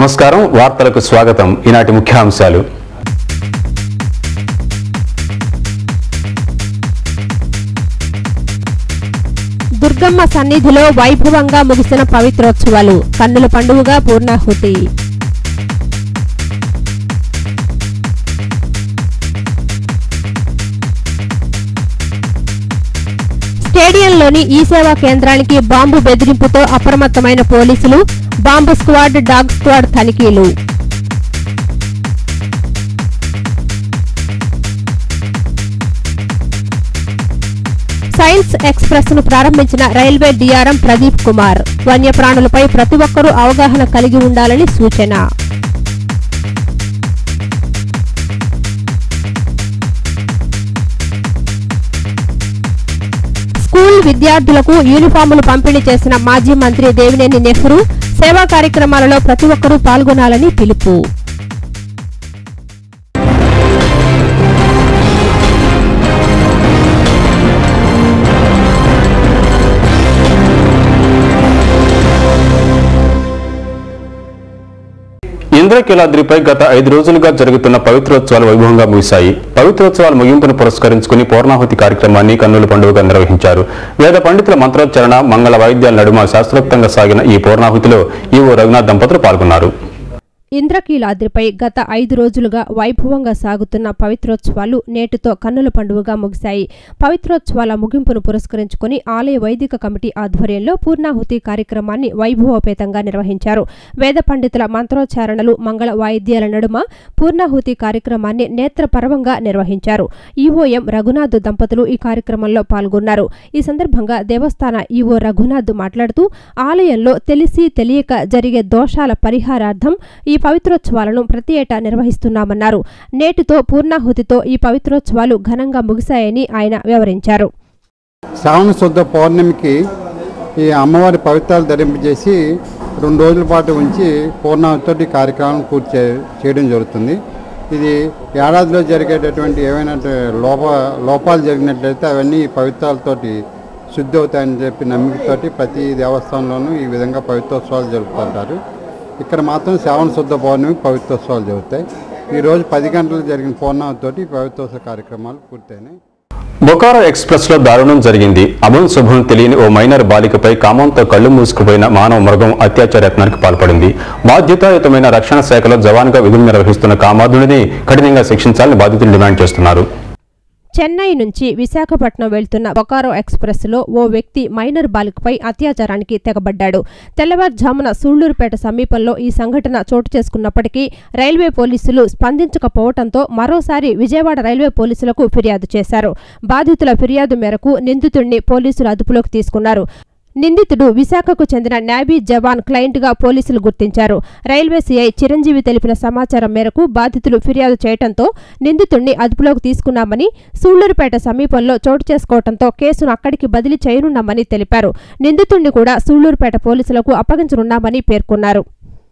నమస్కారం వార్తలకు స్వాగతం ఈనాటి ముఖ్యాంశాలు దుర్గమ్మ సన్నిధిలో వైభవంగా ముగిసిన పవిత్రోత్సవాలు కన్నుల పండుగగా పూర్ణాహుతి స్టేడియంలోని ఈ సేవా కేంద్రానికి బాంబు బెదిరింపుతో అప్రమత్తమైన పోలీసులు బాంబు స్క్వాడ్ డాగ్ స్క్వాడ్ తనిఖీలు సైన్స్ ఎక్స్ప్రెస్ ను ప్రారంభించిన రైల్వే డిఆర్ఎం ప్రదీప్ కుమార్ వన్యప్రాణులపై ప్రతి ఒక్కరూ అవగాహన కలిగి ఉండాలని సూచన స్కూల్ విద్యార్థులకు యూనిఫాములు పంపిణీ చేసిన మాజీ మంత్రి దేవినేని నెహ్రూ సేవా కార్యక్రమాలలో ప్రతి ఒక్కరూ పాల్గొనాలని పిలుపు ఇంద్రకీలాద్రిపై గత ఐదు రోజులుగా జరుగుతున్న పవిత్రోత్సవాలు వైభవంగా ముగిశాయి పవిత్రోత్సవాల ముగింపును పురస్కరించుకుని పూర్ణాహుతి కార్యక్రమాన్ని కన్నుల పండుగగా నిర్వహించారు వేద పండితుల మంత్రోచ్చరణ మంగళ వాయిద్యాల నడుమ శాస్త్రోక్తంగా సాగిన ఈ పూర్ణాహుతిలో ఈవో రఘునాథ్ దంపతులు పాల్గొన్నారు ఇంద్రకీలాద్రిపై గత ఐదు రోజులుగా వైభవంగా సాగుతున్న పవిత్రోత్సవాలు నేటితో కన్నుల పండుగగా ముగిశాయి పవిత్రోత్సవాల ముగింపును పురస్కరించుకుని ఆలయ వైదిక కమిటీ ఆధ్వర్యంలో పూర్ణాహుతి కార్యక్రమాన్ని వైభవోపేతంగా నిర్వహించారు వేద పండితుల మంత్రోచ్చారణలు మంగళ వాయిద్యాల నడుమ పూర్ణాహుతి కార్యక్రమాన్ని నేత్రపరవంగా నిర్వహించారు ఈవోఎం రఘునాథ్ దంపతులు ఈ కార్యక్రమంలో పాల్గొన్నారు ఈ సందర్భంగా దేవస్థాన ఈవో రఘునాథ్ మాట్లాడుతూ ఆలయంలో తెలిసి తెలియక జరిగే దోషాల పరిహారార్థం ఈ పవిత్రోత్సవాలను ప్రతి ఏటా నిర్వహిస్తున్నామన్నారు నేటితో పూర్ణాహుతితో ఈ పవిత్రోత్సవాలు ఘనంగా ముగిశాయని ఆయన వివరించారు శ్రావణ శుద్ధ పౌర్ణమికి ఈ అమ్మవారి పవిత్రాలు ధరింపజేసి రెండు రోజుల పాటు ఉంచి పూర్ణావతితోటి ఈ కార్యక్రమం పూర్తి చే- చేయడం జరుగుతుంది ఇది ఏడాదిలో జరిగేటటువంటి ఏవైనా లోప లోపాలు జరిగినట్లయితే అవన్నీ ఈ పవిత్రాలతోటి శుద్ధి అవుతాయని చెప్పి నమ్మికతోటి ప్రతి దేవస్థానంలోనూ ఈ విధంగా పవిత్రోత్సవాలు జరుపుతుంటారు ఇక్కడ మాత్రం శ్రావణ శుద్ధ పౌర్ణమి పవిత్రోత్సవాలు జరుగుతాయి ఈరోజు పది గంటలకు జరిగిన పూర్ణావతితోటి ఈ పవిత్రోత్సవ కార్యక్రమాలు పూర్తయినాయి బొకారో ఎక్స్ప్రెస్ లో దారుణం జరిగింది అభం శుభం తెలియని ఓ మైనర్ బాలికపై కామంతో కళ్ళు మూసుకుపోయిన మానవ మృగం అత్యాచార యత్నానికి పాల్పడింది బాధ్యతాయుతమైన రక్షణ శాఖలో జవాన్గా విధులు నిర్వహిస్తున్న కామాధుడిని కఠినంగా శిక్షించాలని బాధితులు డిమాండ్ చేస్తున్నారు చెన్నై నుంచి విశాఖపట్నం వెళ్తున్న బొకారో ఎక్స్ప్రెస్ లో ఓ వ్యక్తి మైనర్ బాలికపై అత్యాచారానికి తెగబడ్డాడు తెల్లవారుజామున సూళ్లూరుపేట సమీపంలో ఈ సంఘటన చోటు చేసుకున్నప్పటికీ రైల్వే పోలీసులు స్పందించకపోవడంతో మరోసారి విజయవాడ రైల్వే పోలీసులకు ఫిర్యాదు చేశారు బాధితుల ఫిర్యాదు మేరకు నిందితుడిని పోలీసులు అదుపులోకి తీసుకున్నారు నిందితుడు విశాఖకు చెందిన నేవీ జవాన్ క్లయింట్గా పోలీసులు గుర్తించారు రైల్వే సీఐ చిరంజీవి తెలిపిన సమాచారం మేరకు బాధితులు ఫిర్యాదు చేయడంతో నిందితుడిని అదుపులోకి తీసుకున్నామని సూళ్లూరుపేట సమీపంలో చోటు చేసుకోవడంతో కేసును అక్కడికి బదిలీ చేయనున్నామని తెలిపారు నిందితుడిని కూడా సూళ్లూరుపేట పోలీసులకు అప్పగించనున్నామని పేర్కొన్నారు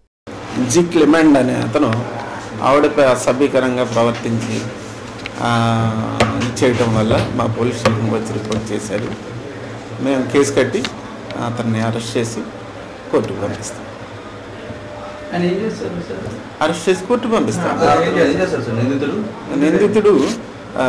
జి క్లిమెండ్ అనే అతను ఆవిడపై అసభ్యకరంగా ప్రవర్తించి ఆ, చేయటం వల్ల మా పోలీస్ స్టేషన్కి వచ్చి రిపోర్ట్ చేశారు మేము కేసు కట్టి అతన్ని అరెస్ట్ చేసి కోర్టుకు పంపిస్తాం ఆయన ఏం చేస్తారు సార్ అరెస్ట్ చేసి కోర్టుకు పంపిస్తాం ఏం చేస్తారు సార్ నిందితుడు నిందితుడు ఆ,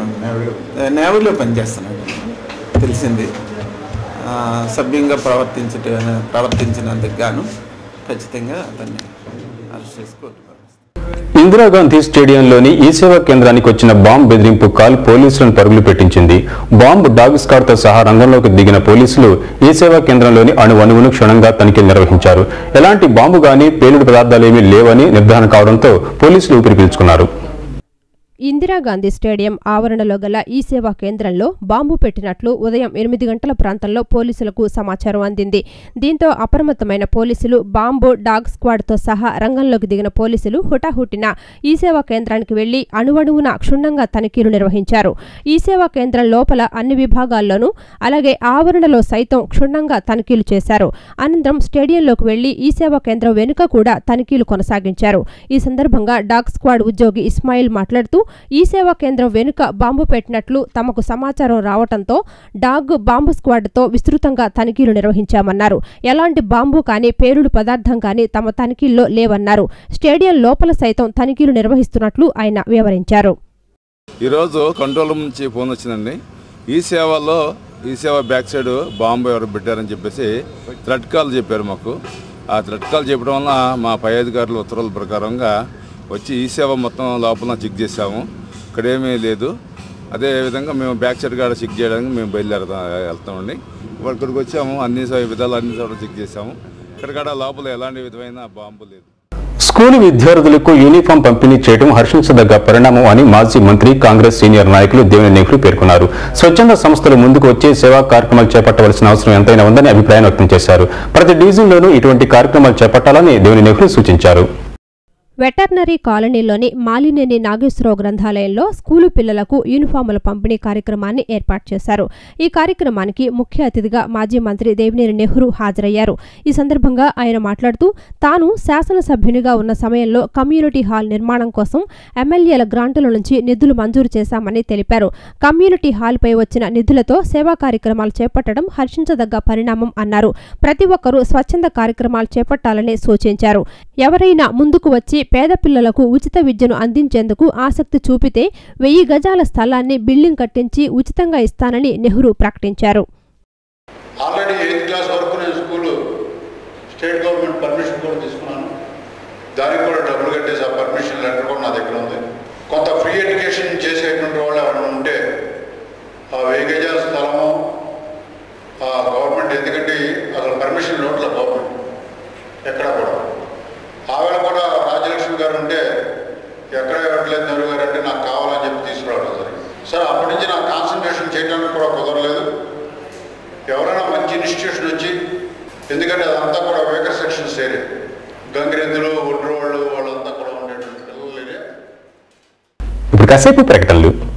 నేవీలో పనిచేస్తున్నాడు తెలిసింది ఆ, సభ్యంగా ప్రవర్తించట ప్రవర్తించినందుకు గాను ఖచ్చితంగా అతన్ని అరెస్ట్ చేసి కోర్టుకు పంపిస్తాం ఇందిరాగాంధీ స్టేడియంలోని ఈ సేవా కేంద్రానికి వచ్చిన బాంబు బెదిరింపు కాల్ పోలీసులను పరుగులు పెట్టించింది బాంబు డాగ్ స్కాడ్ తో సహా రంగంలోకి దిగిన పోలీసులు ఈ సేవా కేంద్రంలోని అణు అణువును క్షుణ్ణంగా తనిఖీలు నిర్వహించారు ఎలాంటి బాంబు గానీ పేలుడు పదార్థాలేమీ లేవని నిర్ధారణ కావడంతో పోలీసులు ఊపిరి పీల్చుకున్నారు ఇందిరాగాంధీ స్టేడియం ఆవరణలో గల ఈ సేవా కేంద్రంలో బాంబు పెట్టినట్లు ఉదయం ఎనిమిది గంటల ప్రాంతంలో పోలీసులకు సమాచారం అందింది దీంతో అప్రమత్తమైన పోలీసులు బాంబు డాగ్ స్క్వాడ్తో సహా రంగంలోకి దిగిన పోలీసులు హుటాహుటిన ఈ సేవా కేంద్రానికి వెళ్లి అణువణువున క్షుణ్ణంగా తనిఖీలు నిర్వహించారు ఈ సేవా కేంద్రం లోపల అన్ని విభాగాల్లోనూ అలాగే ఆవరణలో సైతం క్షుణ్ణంగా తనిఖీలు చేశారు అనంతరం స్టేడియంలోకి వెళ్లి ఈ సేవా కేంద్రం వెనుక కూడా తనిఖీలు కొనసాగించారు ఈ సందర్భంగా డాగ్ స్క్వాడ్ ఉద్యోగి ఇస్మాయిల్ మాట్లాడుతూ ఈ సేవా కేంద్రం వెనుక బాంబు పెట్టినట్లు తమకు సమాచారం రావడంతో డాగ్ బాంబు స్క్వాడ్తో విస్తృతంగా తనిఖీలు నిర్వహించామన్నారు ఎలాంటి బాంబు కానీ పేలుడు పదార్థం కానీ తమ తనిఖీల్లో లేవన్నారు స్టేడియం లోపల సైతం తనిఖీలు నిర్వహిస్తున్నట్లు ఆయన వివరించారు ఈరోజు కంట్రోల్ రూమ్ నుంచి ఫోన్ వచ్చిందండి ఈ సేవలో ఈ సేవ బ్యాక్ సైడ్ బాంబు ఎవరు పెట్టారని చెప్పేసి థ్రెడ్ కాల్ చెప్పారు మాకు ఆ థ్రెడ్ కాల్ చెప్పడం వల్ల మా పై అధికారుల ఉత్తర్వుల ప్రకారంగా వచ్చి ఈ సేవ మొత్తం లోపల చెక్ చేసాము ఇక్కడేమీ లేదు అదే విధంగా మేము బ్యాక్ సైడ్ కాడ చెక్ చేయడానికి మేము బయలుదేరదాం వెళ్తామండి ఇప్పుడు ఇక్కడికి వచ్చాము అన్ని స- విధాలు అన్ని చోట్ల చెక్ చేసాము ఇక్కడ కాడ లోపల ఎలాంటి విధమైన బాంబు లేదు స్కూలు విద్యార్థులకు యూనిఫామ్ పంపిణీ చేయడం హర్షించదగ్గ పరిణామం అని మాజీ మంత్రి కాంగ్రెస్ సీనియర్ నాయకులు దేవిని నెహ్రూ పేర్కొన్నారు స్వచ్ఛంద సంస్థలు ముందుకు వచ్చి సేవా కార్యక్రమాలు చేపట్టవలసిన అవసరం ఎంతైనా ఉందని అభిప్రాయం వ్యక్తం చేశారు ప్రతి డివిజన్లోనూ ఇటువంటి కార్యక్రమాలు చేపట్టాలని దేవిని నెహ్రూ సూచించారు వెటర్నరీ కాలనీలోని మాలినేని నాగేశ్వరరావు గ్రంథాలయంలో స్కూలు పిల్లలకు యూనిఫాముల పంపిణీ కార్యక్రమాన్ని ఏర్పాటు చేశారు ఈ కార్యక్రమానికి ముఖ్య అతిథిగా మాజీ మంత్రి దేవినేని నెహ్రూ హాజరయ్యారు ఈ సందర్భంగా ఆయన మాట్లాడుతూ తాను శాసనసభ్యునిగా ఉన్న సమయంలో కమ్యూనిటీ హాల్ నిర్మాణం కోసం ఎమ్మెల్యేల గ్రాంటుల నుంచి నిధులు మంజూరు చేశామని తెలిపారు కమ్యూనిటీ హాల్పై వచ్చిన నిధులతో సేవా కార్యక్రమాలు చేపట్టడం హర్షించదగ్గ పరిణామం అన్నారు ప్రతి ఒక్కరూ స్వచ్ఛంద కార్యక్రమాలు చేపట్టాలని సూచించారు ఎవరైనా ముందుకు వచ్చి పేద పిల్లలకు ఉచిత విద్యను అందించేందుకు ఆసక్తి చూపితే వెయ్యి గజాల స్థలాన్ని బిల్డింగ్ కట్టించి ఉచితంగా ఇస్తానని నెహ్రూ ప్రకటించారు ఆల్రెడీ ఎయిత్ క్లాస్ వరకు నేను స్కూలు స్టేట్ గవర్నమెంట్ పర్మిషన్ కూడా తీసుకున్నాను దానికి కూడా డబ్బులు కట్టేసి ఆ పర్మిషన్ లెటర్ కూడా నా దగ్గర ఉంది కొంత ఫ్రీ ఎడ్యుకేషన్ చేసేటువంటి వాళ్ళు ఎవరైనా ఉంటే ఆ వెయ్యి గజాల స్థలము ఆ గవర్నమెంట్ ఎందుకంటే అసలు పర్మిషన్ నోట్ల గవర్నమెంట్ ఎక్కడ కూడా ఆవిడ కూడా రాజలక్ష్మి గారు ఉంటే ఎక్కడ ఇవ్వట్లేదు నెహ్రూ గారు అంటే నాకు కావాలని చెప్పి తీసుకురావడం జరిగింది సరే అప్పటి నుంచి నాకు కాన్సన్ట్రేషన్ చేయడానికి కూడా కుదరలేదు ఎవరైనా మంచి ఇన్స్టిట్యూషన్ వచ్చి ఎందుకంటే అదంతా కూడా వేకర్ సెక్షన్స్ ఏరియా గంగిరెద్దులు ఒడ్రు వాళ్ళు వాళ్ళంతా కూడా ఉండేటువంటి పిల్లలు ఏరియా ఇప్పుడు కాసేపు ప్రకటనలు